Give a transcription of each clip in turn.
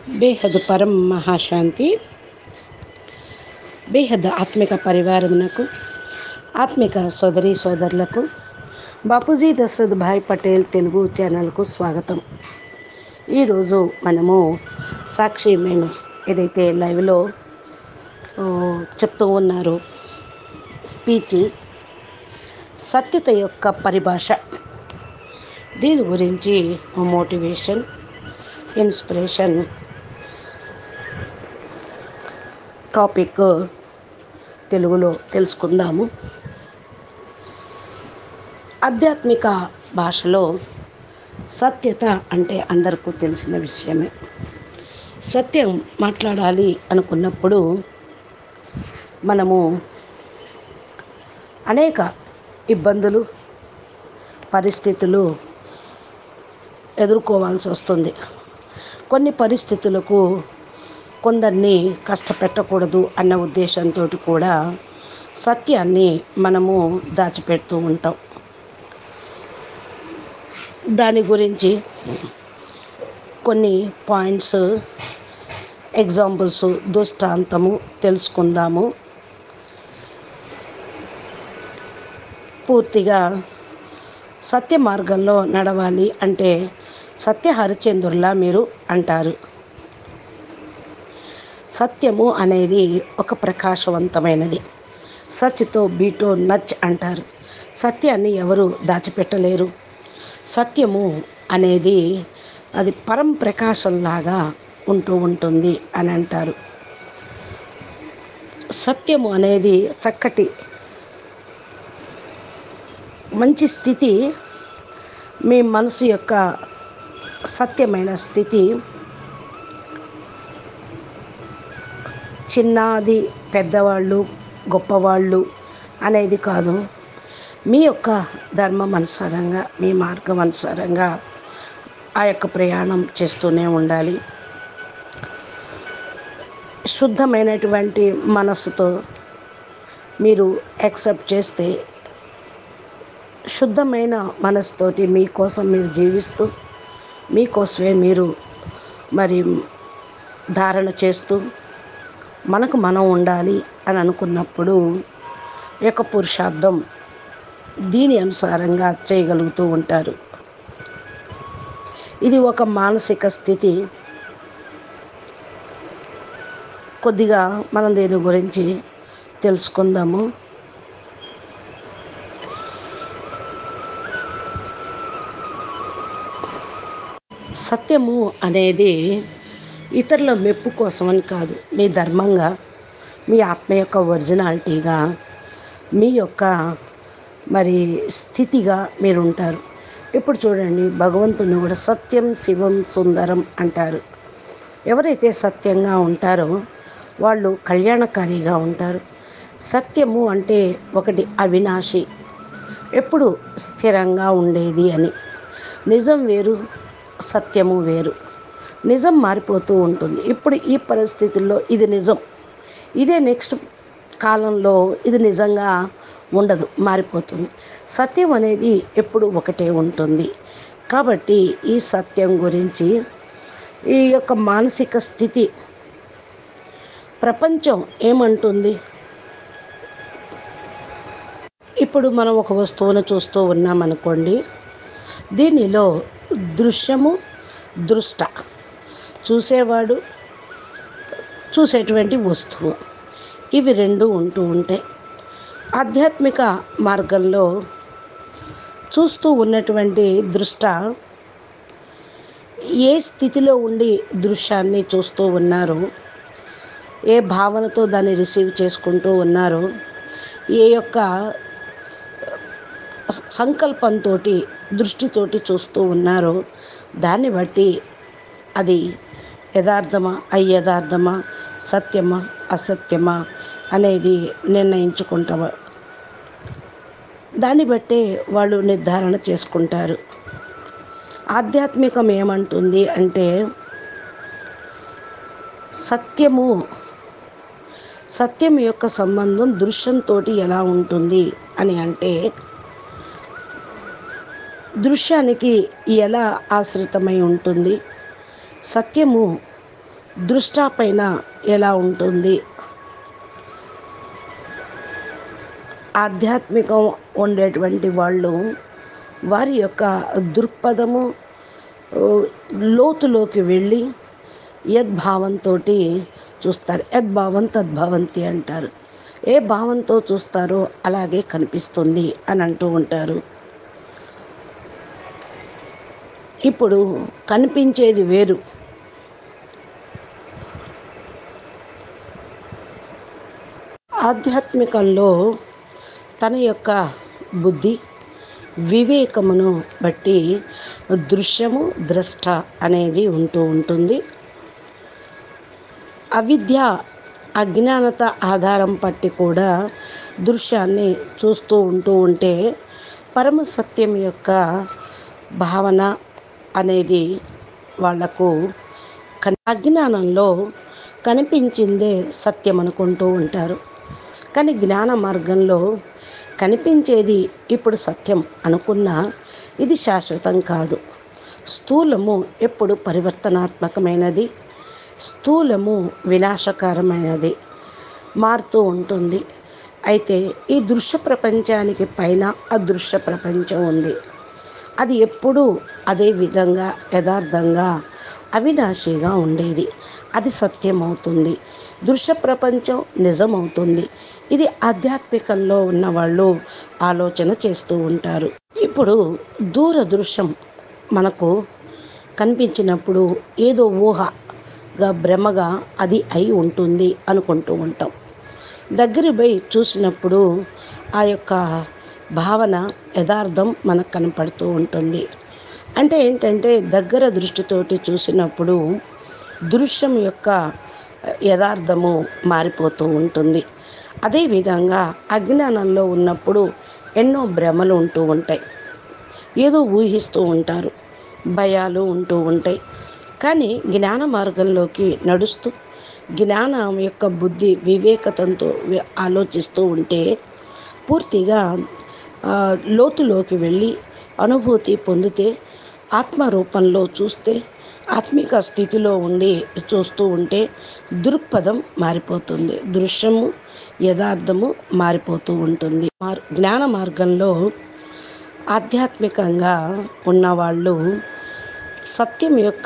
బేహద్ పరం మహాశాంతి బేహద్ ఆత్మిక పరివారమునకు ఆత్మిక సోదరి సోదరులకు బాపూజీ దశరథ్ భాయ్ పటేల్ తెలుగు ఛానల్కు స్వాగతం ఈరోజు మనము సాక్షి మేను ఏదైతే లైవ్లో ఆ, చెప్తూ ఉన్నారు స్పీచ్ సత్యత యొక్క పరిభాష దీని గురించి మోటివేషన్ ఇన్స్పిరేషన్ టాపిక్ తెలుగులో తెలుసుకుందాము ఆధ్యాత్మిక భాషలో సత్యత అంటే అందరికీ తెలిసిన విషయమే సత్యం మాట్లాడాలి అనుకున్నప్పుడు మనము అనేక ఇబ్బందులు పరిస్థితులు ఎదుర్కోవాల్సి వస్తుంది కొన్ని పరిస్థితులకు కొందరిని కష్టపెట్టకూడదు అన్న ఉద్దేశంతో కూడా సత్యాన్ని మనము దాచిపెడుతూ ఉంటాం దాని గురించి కొన్ని పాయింట్స్ ఎగ్జాంపుల్స్ దృష్టాంతము తెలుసుకుందాము పూర్తిగా సత్య మార్గంలో నడవాలి అంటే సత్య హరిచంద్రుల్లా మీరు అంటారు సత్యము అనేది ఒక ప్రకాశవంతమైనది సత్యతో బీటో నచ్ అంటారు సత్యాన్ని ఎవరు దాచిపెట్టలేరు సత్యము అనేది అది పరం ప్రకాశంలాగా ఉంటూ ఉంటుంది అని అంటారు సత్యము అనేది చక్కటి మంచి స్థితి మీ మనసు యొక్క సత్యమైన స్థితి చిన్నది పెద్దవాళ్ళు గొప్పవాళ్ళు అనేది కాదు మీ యొక్క ధర్మం అనుసారంగా మీ మార్గం అనుసారంగా ఆ యొక్క ప్రయాణం చేస్తూనే ఉండాలి శుద్ధమైనటువంటి మనస్సుతో మీరు యాక్సెప్ట్ చేస్తే శుద్ధమైన మనసుతోటి మీకోసం మీరు జీవిస్తూ మీకోసమే మీరు మరి ధారణ చేస్తూ మనకు మనం ఉండాలి అని అనుకున్నప్పుడు ఈ యొక్క పురుషార్థం దీని అనుసారంగా చేయగలుగుతూ ఉంటారు ఇది ఒక మానసిక స్థితి కొద్దిగా మనం దీని గురించి తెలుసుకుందాము సత్యము అనేది ఇతరుల మెప్పు కోసమని కాదు మీ ధర్మంగా మీ ఆత్మ యొక్క ఒరిజినాలిటీగా మీ యొక్క మరి స్థితిగా మీరు ఉంటారు ఇప్పుడు చూడండి భగవంతుని కూడా సత్యం శివం సుందరం అంటారు ఎవరైతే సత్యంగా ఉంటారో వాళ్ళు కళ్యాణకారిగా ఉంటారు సత్యము అంటే ఒకటి అవినాశి ఎప్పుడు స్థిరంగా ఉండేది అని నిజం వేరు సత్యము వేరు నిజం మారిపోతూ ఉంటుంది ఇప్పుడు ఈ పరిస్థితుల్లో ఇది నిజం ఇదే నెక్స్ట్ కాలంలో ఇది నిజంగా ఉండదు మారిపోతుంది సత్యం అనేది ఎప్పుడు ఒకటే ఉంటుంది కాబట్టి ఈ సత్యం గురించి ఈ యొక్క మానసిక స్థితి ప్రపంచం ఏమంటుంది ఇప్పుడు మనం ఒక వస్తువును చూస్తూ ఉన్నామనుకోండి దీనిలో దృశ్యము దృష్ట చూసేవాడు చూసేటువంటి వస్తువు ఇవి రెండు ఉంటూ ఉంటాయి ఆధ్యాత్మిక మార్గంలో చూస్తూ ఉన్నటువంటి దృష్ట ఏ స్థితిలో ఉండి దృశ్యాన్ని చూస్తూ ఉన్నారో ఏ భావనతో దాన్ని రిసీవ్ చేసుకుంటూ ఉన్నారో ఏ యొక్క సంకల్పంతో దృష్టితోటి చూస్తూ ఉన్నారో దాన్ని బట్టి అది యథార్థమా అయ్యథార్థమా సత్యమా అసత్యమా అనేది నిర్ణయించుకుంటాం దాన్ని బట్టే వాళ్ళు నిర్ధారణ చేసుకుంటారు ఆధ్యాత్మికం ఏమంటుంది అంటే సత్యము సత్యం యొక్క సంబంధం దృశ్యంతో ఎలా ఉంటుంది అని అంటే దృశ్యానికి ఎలా ఆశ్రితమై ఉంటుంది సత్యము దృష్టా పైన ఎలా ఉంటుంది ఆధ్యాత్మికం ఉండేటువంటి వాళ్ళు వారి యొక్క దృక్పథము ఓ, లోతులోకి వెళ్ళి యద్భావంతో చూస్తారు యద్భావం తద్భావంతి అంటారు ఏ భావంతో చూస్తారో అలాగే కనిపిస్తుంది అని అంటూ ఉంటారు ఇప్పుడు కనిపించేది వేరు ఆధ్యాత్మికంలో తన యొక్క బుద్ధి వివేకమును బట్టి దృశ్యము ద్రష్ట అనేది ఉంటూ ఉంటుంది అవిద్య అజ్ఞానత ఆధారం పట్టి కూడా దృశ్యాన్ని చూస్తూ ఉంటూ ఉంటే పరమ సత్యం యొక్క భావన అనేది వాళ్లకు కన్- అజ్ఞానంలో కనిపించిందే సత్యం అనుకుంటూ ఉంటారు కానీ జ్ఞాన మార్గంలో కనిపించేది ఇప్పుడు సత్యం అనుకున్నా ఇది శాశ్వతం కాదు స్థూలము ఎప్పుడు పరివర్తనాత్మకమైనది స్థూలము వినాశకరమైనది మారుతూ ఉంటుంది అయితే ఈ దృశ్య ప్రపంచానికి పైన అదృశ్య ప్రపంచం ఉంది అది ఎప్పుడూ అదే విధంగా యథార్థంగా అవినాశిగా ఉండేది అది సత్యమవుతుంది దృశ్య ప్రపంచం నిజమవుతుంది ఇది ఆధ్యాత్మికంలో ఉన్న వాళ్ళు ఆలోచన చేస్తూ ఉంటారు ఇప్పుడు దూరదృశ్యం మనకు కనిపించినప్పుడు ఏదో ఊహగా భ్రమగా అది అయి ఉంటుంది అనుకుంటూ ఉంటాం దగ్గర పోయి చూసినప్పుడు ఆ యొక్క భావన యథార్థం మనకు కనపడుతూ ఉంటుంది అంటే ఏంటంటే దగ్గర దృష్టితోటి చూసినప్పుడు దృశ్యం యొక్క యథార్థము మారిపోతూ ఉంటుంది అదేవిధంగా అజ్ఞానంలో ఉన్నప్పుడు ఎన్నో భ్రమలు ఉంటూ ఉంటాయి ఏదో ఊహిస్తూ ఉంటారు భయాలు ఉంటూ ఉంటాయి కానీ జ్ఞాన మార్గంలోకి నడుస్తూ జ్ఞానం యొక్క బుద్ధి వివేకతంతో వి- ఆలోచిస్తూ ఉంటే పూర్తిగా ఆ, లోతులోకి వెళ్ళి అనుభూతి పొందితే ఆత్మ రూపంలో చూస్తే ఆత్మిక స్థితిలో ఉండి చూస్తూ ఉంటే దృక్పథం మారిపోతుంది దృశ్యము యథార్థము మారిపోతూ ఉంటుంది మార్- జ్ఞాన మార్గంలో ఆధ్యాత్మికంగా ఉన్నవాళ్ళు సత్యం యొక్క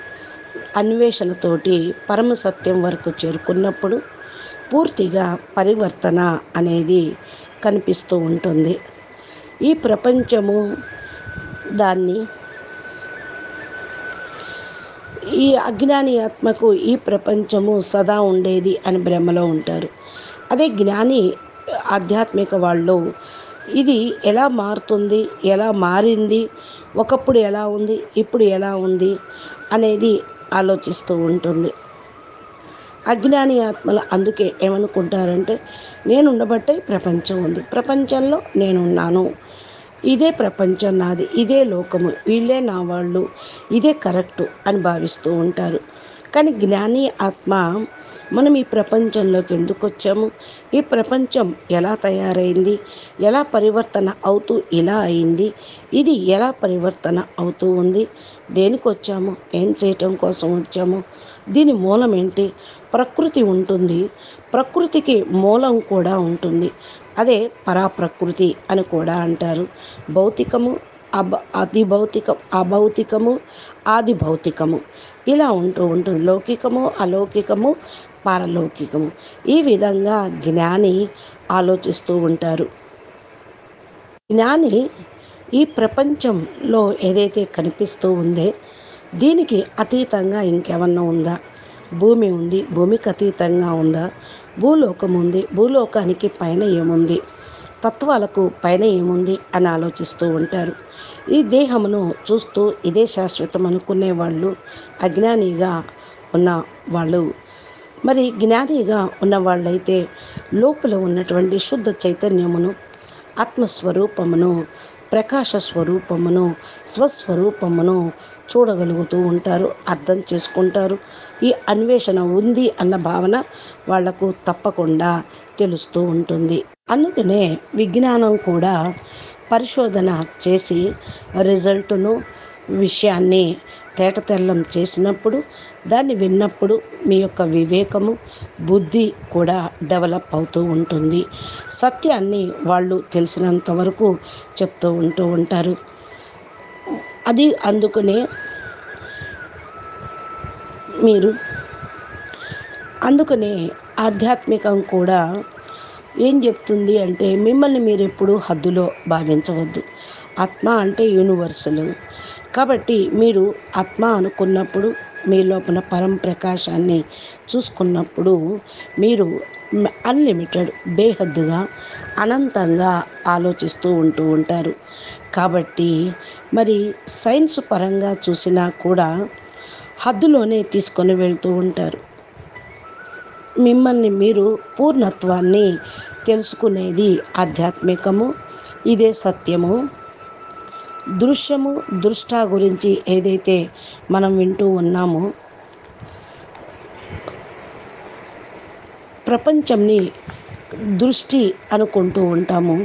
అన్వేషణతోటి పరమ సత్యం వరకు చేరుకున్నప్పుడు పూర్తిగా పరివర్తన అనేది కనిపిస్తూ ఉంటుంది ఈ ప్రపంచము దాన్ని ఈ అజ్ఞాని ఆత్మకు ఈ ప్రపంచము సదా ఉండేది అని భ్రమలో ఉంటారు అదే జ్ఞాని ఆధ్యాత్మిక వాళ్ళు ఇది ఎలా మారుతుంది ఎలా మారింది ఒకప్పుడు ఎలా ఉంది ఇప్పుడు ఎలా ఉంది అనేది ఆలోచిస్తూ ఉంటుంది అజ్ఞాని ఆత్మలు అందుకే ఏమనుకుంటారంటే నేను ఉండబట్టే ప్రపంచం ఉంది ప్రపంచంలో నేనున్నాను ఇదే ప్రపంచం నాది ఇదే లోకము వీళ్ళే నా వాళ్ళు ఇదే కరెక్టు అని భావిస్తూ ఉంటారు కానీ జ్ఞాని ఆత్మ మనం ఈ ప్రపంచంలోకి ఎందుకు వచ్చాము ఈ ప్రపంచం ఎలా తయారైంది ఎలా పరివర్తన అవుతూ ఇలా అయింది ఇది ఎలా పరివర్తన అవుతూ ఉంది దేనికి వచ్చాము ఏం చేయటం కోసం వచ్చాము దీని మూలం ఏంటి ప్రకృతి ఉంటుంది ప్రకృతికి మూలం కూడా ఉంటుంది అదే పరాప్రకృతి అని కూడా అంటారు భౌతికము అబ అతి భౌతికం అభౌతికము ఆది భౌతికము ఇలా ఉంటూ ఉంటుంది లౌకికము అలౌకికము పారలౌకికము ఈ విధంగా జ్ఞాని ఆలోచిస్తూ ఉంటారు జ్ఞాని ఈ ప్రపంచంలో ఏదైతే కనిపిస్తూ ఉందే దీనికి అతీతంగా ఇంకేమన్నా ఉందా భూమి ఉంది భూమికి అతీతంగా ఉందా భూలోకం ఉంది భూలోకానికి పైన ఏముంది తత్వాలకు పైన ఏముంది అని ఆలోచిస్తూ ఉంటారు ఈ దేహమును చూస్తూ ఇదే శాశ్వతం అనుకునే వాళ్ళు అజ్ఞానిగా ఉన్న వాళ్ళు మరి జ్ఞానిగా ఉన్న వాళ్ళైతే లోపల ఉన్నటువంటి శుద్ధ చైతన్యమును ఆత్మస్వరూపమును ప్రకాశ స్వరూపమును స్వస్వరూపమును చూడగలుగుతూ ఉంటారు అర్థం చేసుకుంటారు ఈ అన్వేషణ ఉంది అన్న భావన వాళ్లకు తప్పకుండా తెలుస్తూ ఉంటుంది అందుకనే విజ్ఞానం కూడా పరిశోధన చేసి రిజల్ట్ను విషయాన్ని తేటతెల్లం చేసినప్పుడు దాన్ని విన్నప్పుడు మీ యొక్క వివేకము బుద్ధి కూడా డెవలప్ అవుతూ ఉంటుంది సత్యాన్ని వాళ్ళు తెలిసినంత వరకు చెప్తూ ఉంటూ ఉంటారు అది అందుకనే మీరు అందుకనే ఆధ్యాత్మికం కూడా ఏం చెప్తుంది అంటే మిమ్మల్ని మీరు ఎప్పుడూ హద్దులో భావించవద్దు ఆత్మ అంటే యూనివర్సల్ కాబట్టి మీరు ఆత్మ అనుకున్నప్పుడు మీ లోపల పరం ప్రకాశాన్ని చూసుకున్నప్పుడు మీరు అన్లిమిటెడ్ బేహద్దుగా అనంతంగా ఆలోచిస్తూ ఉంటూ ఉంటారు కాబట్టి మరి సైన్స్ పరంగా చూసినా కూడా హద్దులోనే తీసుకొని వెళ్తూ ఉంటారు మిమ్మల్ని మీరు పూర్ణత్వాన్ని తెలుసుకునేది ఆధ్యాత్మికము ఇదే సత్యము దృశ్యము దృష్ట గురించి ఏదైతే మనం వింటూ ఉన్నామో ప్రపంచంని దృష్టి అనుకుంటూ ఉంటాము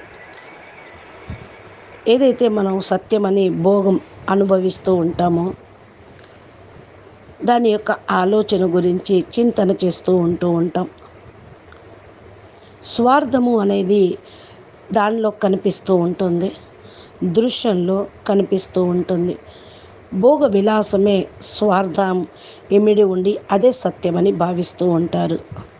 ఏదైతే మనం సత్యమని భోగం అనుభవిస్తూ ఉంటామో దాని యొక్క ఆలోచన గురించి చింతన చేస్తూ ఉంటూ ఉంటాం స్వార్థము అనేది దానిలో కనిపిస్తూ ఉంటుంది దృశ్యంలో కనిపిస్తూ ఉంటుంది భోగ విలాసమే స్వార్థం ఇమిడి ఉండి అదే సత్యమని భావిస్తూ ఉంటారు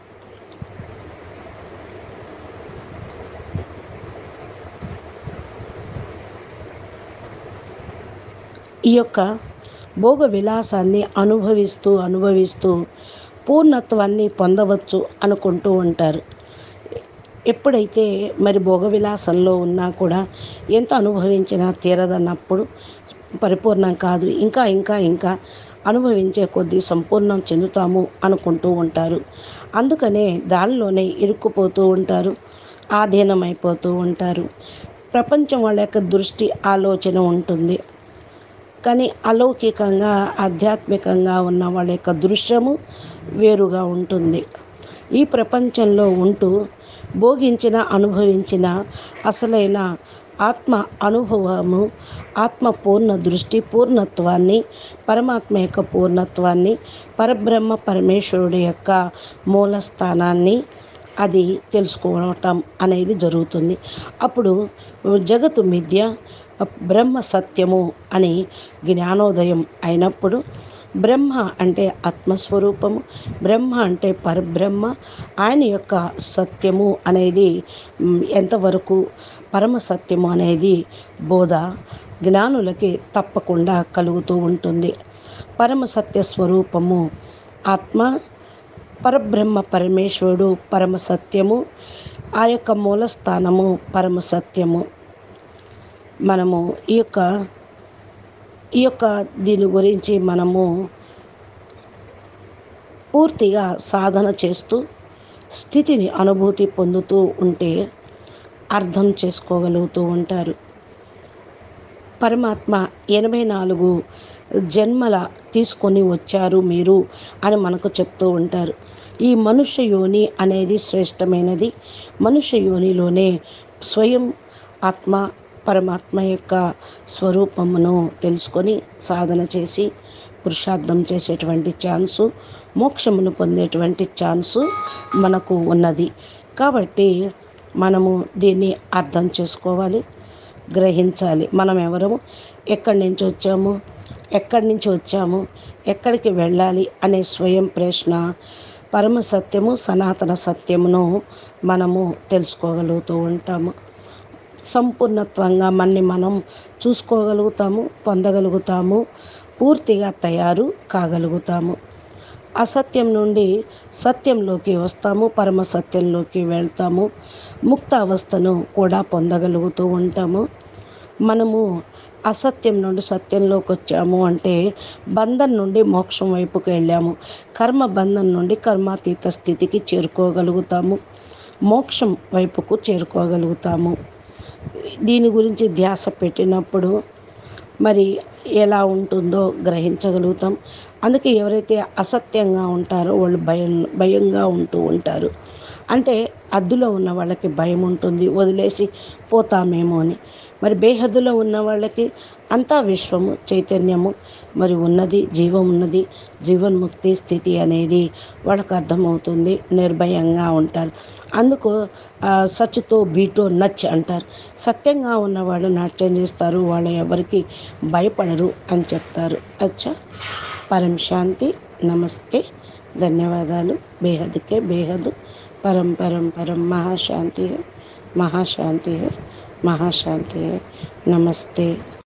ఈ యొక్క భోగ విలాసాన్ని అనుభవిస్తూ అనుభవిస్తూ పూర్ణత్వాన్ని పొందవచ్చు అనుకుంటూ ఉంటారు ఎప్పుడైతే మరి భోగ విలాసంలో ఉన్నా కూడా ఎంత అనుభవించినా తీరదన్నప్పుడు పరిపూర్ణం కాదు ఇంకా ఇంకా ఇంకా అనుభవించే కొద్దీ సంపూర్ణం చెందుతాము అనుకుంటూ ఉంటారు అందుకనే దానిలోనే ఇరుక్కుపోతూ ఉంటారు ఆధీనమైపోతూ ఉంటారు ప్రపంచం వాళ్ళ యొక్క దృష్టి ఆలోచన ఉంటుంది కానీ అలౌకికంగా ఆధ్యాత్మికంగా ఉన్న వాళ్ళ యొక్క దృశ్యము వేరుగా ఉంటుంది ఈ ప్రపంచంలో ఉంటూ భోగించిన అనుభవించిన అసలైన ఆత్మ అనుభవము ఆత్మ పూర్ణ దృష్టి పూర్ణత్వాన్ని పరమాత్మ యొక్క పూర్ణత్వాన్ని పరబ్రహ్మ పరమేశ్వరుడు యొక్క మూల స్థానాన్ని అది తెలుసుకోవటం అనేది జరుగుతుంది అప్పుడు జగత్తు మిథ్య బ్రహ్మ సత్యము అని జ్ఞానోదయం అయినప్పుడు బ్రహ్మ అంటే ఆత్మస్వరూపము బ్రహ్మ అంటే పరబ్రహ్మ ఆయన యొక్క సత్యము అనేది ఎంతవరకు పరమ సత్యము అనేది బోధ జ్ఞానులకి తప్పకుండా కలుగుతూ ఉంటుంది పరమ సత్య స్వరూపము ఆత్మ పరబ్రహ్మ పరమేశ్వరుడు పరమ సత్యము ఆ యొక్క మూలస్థానము పరమ సత్యము మనము ఈ యొక్క ఈ యొక్క దీని గురించి మనము పూర్తిగా సాధన చేస్తూ స్థితిని అనుభూతి పొందుతూ ఉంటే అర్థం చేసుకోగలుగుతూ ఉంటారు పరమాత్మ ఎనభై నాలుగు జన్మల తీసుకొని వచ్చారు మీరు అని మనకు చెప్తూ ఉంటారు ఈ మనుష్య యోని అనేది శ్రేష్టమైనది మనుష్య యోనిలోనే స్వయం ఆత్మ పరమాత్మ యొక్క స్వరూపమును తెలుసుకొని సాధన చేసి పురుషార్థం చేసేటువంటి ఛాన్సు మోక్షమును పొందేటువంటి ఛాన్సు మనకు ఉన్నది కాబట్టి మనము దీన్ని అర్థం చేసుకోవాలి గ్రహించాలి మనం ఎవరము ఎక్కడి నుంచి వచ్చాము ఎక్కడి నుంచి వచ్చాము ఎక్కడికి వెళ్ళాలి అనే స్వయం ప్రశ్న పరమ సత్యము సనాతన సత్యమును మనము తెలుసుకోగలుగుతూ ఉంటాము సంపూర్ణత్వంగా మన్ని మనం చూసుకోగలుగుతాము పొందగలుగుతాము పూర్తిగా తయారు కాగలుగుతాము అసత్యం నుండి సత్యంలోకి వస్తాము పరమ సత్యంలోకి వెళ్తాము ముక్త అవస్థను కూడా పొందగలుగుతూ ఉంటాము మనము అసత్యం నుండి సత్యంలోకి వచ్చాము అంటే బంధం నుండి మోక్షం వైపుకి వెళ్ళాము కర్మ బంధం నుండి కర్మాతీత స్థితికి చేరుకోగలుగుతాము మోక్షం వైపుకు చేరుకోగలుగుతాము దీని గురించి ధ్యాస పెట్టినప్పుడు మరి ఎలా ఉంటుందో గ్రహించగలుగుతాం అందుకే ఎవరైతే అసత్యంగా ఉంటారో వాళ్ళు భయం భయంగా ఉంటూ ఉంటారు అంటే అద్దులో ఉన్న వాళ్ళకి భయం ఉంటుంది వదిలేసి పోతామేమో అని మరి బేహద్దులో ఉన్న వాళ్ళకి అంతా విశ్వము చైతన్యము మరి ఉన్నది జీవం ఉన్నది జీవన్ముక్తి స్థితి అనేది వాళ్ళకు అర్థమవుతుంది నిర్భయంగా ఉంటారు అందుకు సచ్తో బీటో నచ్ అంటారు సత్యంగా ఉన్నవాళ్ళు నాట్యం చేస్తారు వాళ్ళు ఎవరికి భయపడరు అని చెప్తారు అచ్చా పరం శాంతి నమస్తే ధన్యవాదాలు బేహద్కే బేహద్ పరం పరం పరం మహాశాంతి है महाशांति है महाशांति है नमस्ते